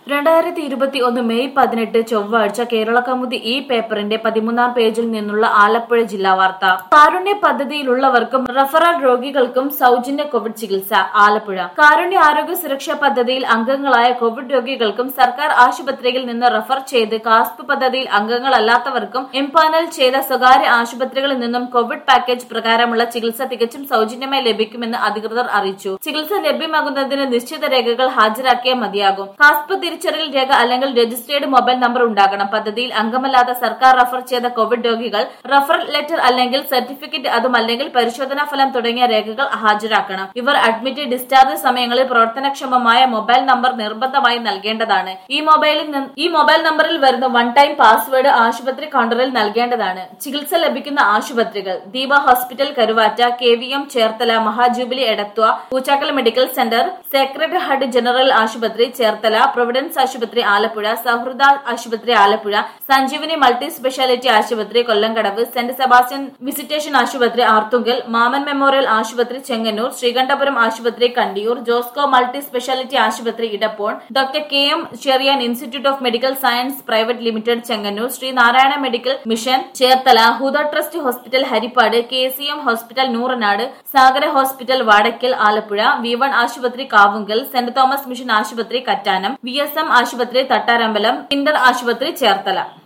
രണ്ടായിരത്തി ഇരുപത്തി ഒന്ന് മെയ് പതിനെട്ട് ചൊവ്വാഴ്ച കേരള കൗമുദി ഈ പേപ്പറിന്റെ പതിമൂന്നാം പേജിൽ നിന്നുള്ള ആലപ്പുഴ ജില്ലാ വാർത്ത കാരുണ്യ പദ്ധതിയിലുള്ളവർക്കും റഫറൽ രോഗികൾക്കും സൗജന്യ കോവിഡ് ചികിത്സ ആലപ്പുഴ കാരുണ്യ ആരോഗ്യ സുരക്ഷാ പദ്ധതിയിൽ അംഗങ്ങളായ കോവിഡ് രോഗികൾക്കും സർക്കാർ ആശുപത്രിയിൽ നിന്ന് റഫർ ചെയ്ത് കാസ്പ് പദ്ധതിയിൽ അംഗങ്ങളല്ലാത്തവർക്കും എംപാനൽ ചെയ്ത സ്വകാര്യ ആശുപത്രികളിൽ നിന്നും കോവിഡ് പാക്കേജ് പ്രകാരമുള്ള ചികിത്സ തികച്ചും സൗജന്യമായി ലഭിക്കുമെന്ന് അധികൃതർ അറിയിച്ചു ചികിത്സ ലഭ്യമാകുന്നതിന് നിശ്ചിത രേഖകൾ ഹാജരാക്കിയാൽ മതിയാകും കാസ്പ് തിരിച്ചറിയൽ രേഖ അല്ലെങ്കിൽ രജിസ്ട്രേഡ് മൊബൈൽ നമ്പർ ഉണ്ടാകണം പദ്ധതിയിൽ അംഗമല്ലാത്ത സർക്കാർ റഫർ ചെയ്ത കോവിഡ് രോഗികൾ റഫറൽ ലെറ്റർ അല്ലെങ്കിൽ സർട്ടിഫിക്കറ്റ് അതുമല്ലെങ്കിൽ പരിശോധനാ ഫലം തുടങ്ങിയ രേഖകൾ ഹാജരാക്കണം ഇവർ അഡ്മിറ്റ് ഡിസ്ചാർജ് സമയങ്ങളിൽ പ്രവർത്തനക്ഷമമായ മൊബൈൽ നമ്പർ നിർബന്ധമായി നൽകേണ്ടതാണ് ഈ മൊബൈലിൽ നിന്ന് ഈ മൊബൈൽ നമ്പറിൽ വരുന്ന വൺ ടൈം പാസ്വേഡ് ആശുപത്രി കൗണ്ടറിൽ നൽകേണ്ടതാണ് ചികിത്സ ലഭിക്കുന്ന ആശുപത്രികൾ Deepa hospital Karuvatta K V M Cherthala മഹാജൂബിലി Edathua Poochakkal medical centre secretary ഹഡ് ജനറൽ ആശുപത്രി ചേർത്തല പ്രൊവിഡൻസ് ആശുപത്രി ആലപ്പുഴ സൗഹൃദ ആശുപത്രി ആലപ്പുഴ സഞ്ജീവനി മൾട്ടി സ്പെഷ്യാലിറ്റി ആശുപത്രി കൊല്ലങ്കടവ് സെന്റ് സെബാസ്റ്റ്യൻ വിസിറ്റേഷൻ ആശുപത്രി ആർത്തുങ്കൽ മാമൻ മെമ്മോറിയൽ ആശുപത്രി ചെങ്ങന്നൂർ ശ്രീകണ്ഠപുരം ആശുപത്രി കണ്ടിയൂർ ജോസ്കോ മൾട്ടി സ്പെഷ്യാലിറ്റി ആശുപത്രി Edappal doctor K M Cherian institute of medical science private limited Chengannur Sree Narayana medical mission Cherthala Huda trust hospital Haripad K C M hospital Nooranad Sagara hospital Vadakkal Alappuzha V one ആശുപത്രി കാവുങ്കൽ സെന്റ് തോമസ് മിഷൻ ആശുപത്രി Kattanam V S M ആശുപത്രി Thattarambalam Kinder ആശുപത്രി ചേർത്തല